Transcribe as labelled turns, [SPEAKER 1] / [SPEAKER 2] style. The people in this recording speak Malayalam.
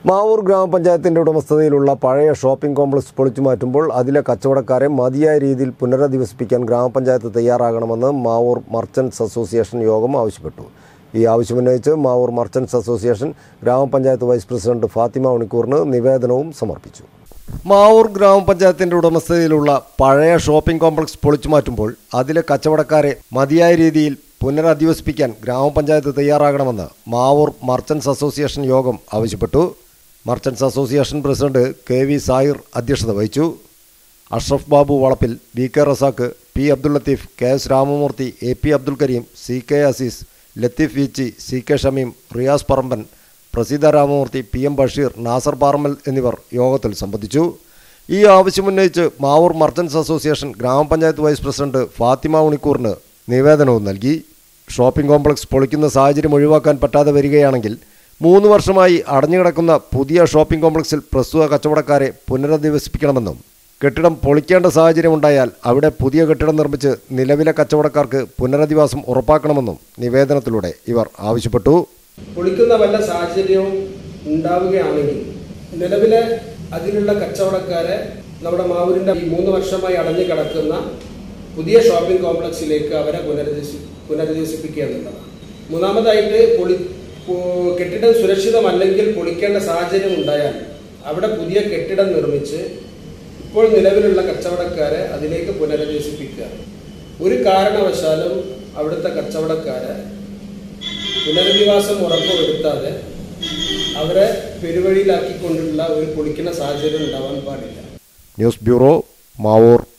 [SPEAKER 1] മാവൂർ ഗ്രാമപഞ്ചായത്തിന്റെ ഉടമസ്ഥതയിലുള്ള പഴയ ഷോപ്പിംഗ് കോംപ്ലക്സ് പൊളിച്ചു മാറ്റുമ്പോൾ അതിലെ കച്ചവടക്കാരെ മതിയായ രീതിയിൽ പുനരധിവസിപ്പിക്കാൻ ഗ്രാമപഞ്ചായത്ത് തയ്യാറാകണമെന്ന് മാവൂർ മർച്ചന്റ്സ് അസോസിയേഷൻ യോഗം ആവശ്യപ്പെട്ടു ഈ ആവശ്യമുന്നയിച്ച് മാവൂർ മർച്ചന്റ്സ് അസോസിയേഷൻ ഗ്രാമപഞ്ചായത്ത് വൈസ് പ്രസിഡന്റ് ഫാത്തിമ ഉണിക്കൂറിന് നിവേദനവും സമർപ്പിച്ചു മാവൂർ ഗ്രാമപഞ്ചായത്തിന്റെ ഉടമസ്ഥതയിലുള്ള പഴയ ഷോപ്പിംഗ് കോംപ്ലക്സ് പൊളിച്ചു മാറ്റുമ്പോൾ അതിലെ കച്ചവടക്കാരെ മതിയായ രീതിയിൽ പുനരധിവസിപ്പിക്കാൻ ഗ്രാമപഞ്ചായത്ത് തയ്യാറാകണമെന്ന് മാവൂർ മർച്ചന്റ്സ് അസോസിയേഷൻ യോഗം ആവശ്യപ്പെട്ടു merchants association president K V Sahir അധ്യക്ഷത വഹിച്ചു Ashraf Babu Valappil V K Razak P Abdul Latheef K S Ramamoorthy A P Abdul Kareem C K Azeez Latheef Veechi C K Shameem Riyas Paramban Praseetha Ramamoorthy P M Basheer Nasar Parammal എന്നിവർ യോഗത്തിൽ സംബന്ധിച്ചു ഈ ആവശ്യമുന്നയിച്ച് മാവൂർ മർച്ചന്റ്സ് അസോസിയേഷൻ ഗ്രാമപഞ്ചായത്ത് വൈസ് പ്രസിഡന്റ് ഫാത്തിമ ഉണിക്കൂറിന് നിവേദനവും നൽകി ഷോപ്പിംഗ് കോംപ്ലക്സ് പൊളിക്കുന്ന സാഹചര്യം ഒഴിവാക്കാൻ പറ്റാതെ വരികയാണെങ്കിൽ മൂന്ന് വർഷമായി അടഞ്ഞുകിടക്കുന്ന പുതിയ ഷോപ്പിംഗ് കോംപ്ലക്സിൽ പ്രസ്തുത കച്ചവടക്കാരെ പുനരധിവസിപ്പിക്കണമെന്നും കെട്ടിടം പൊളിക്കേണ്ട സാഹചര്യമുണ്ടായാൽ അവിടെ പുതിയ കെട്ടിടം നിർമ്മിച്ച് നിലവിലെ കച്ചവടക്കാർക്ക് പുനരധിവാസം ഉറപ്പാക്കണമെന്നും നിവേദനത്തിലൂടെ ഇവർ ആവശ്യപ്പെട്ടു
[SPEAKER 2] പൊളിക്കുന്ന വല്ല സാഹചര്യവും ഉണ്ടാവുകയാണെങ്കിൽ നിലവിലെ അതിലുള്ള കച്ചവടക്കാരെ നമ്മുടെ മാവൂരിന്റെ ഈ മൂന്ന് വർഷമായി അടഞ്ഞു കിടക്കുന്ന പുതിയ ഷോപ്പിംഗ് കോംപ്ലക്സിലേക്ക് അവരെ പുനരധിവസി പുനരധിവസിപ്പിക്കുക എന്നുള്ളതാണ് മൂന്നാമതായിട്ട് പൊളി പോ- കെട്ടിടം സുരക്ഷിതമല്ലെങ്കിൽ പൊളിക്കേണ്ട സാഹചര്യം ഉണ്ടായാൽ അവിടെ പുതിയ കെട്ടിടം നിർമ്മിച്ച് ഇപ്പോൾ നിലവിലുള്ള കച്ചവടക്കാരെ അതിലേക്ക് പുനരധിവസിപ്പിക്കുക ഒരു കാരണവശാലും അവിടുത്തെ കച്ചവടക്കാരെ പുനരധിവാസം ഉറപ്പുവരുത്താതെ അവരെ പെരുവഴിയിലാക്കിക്കൊണ്ടുള്ള ഒരു പൊളിക്കുന്ന സാഹചര്യം ഉണ്ടാവാൻ പാടില്ല
[SPEAKER 1] ന്യൂസ് ബ്യൂറോ മാവൂർ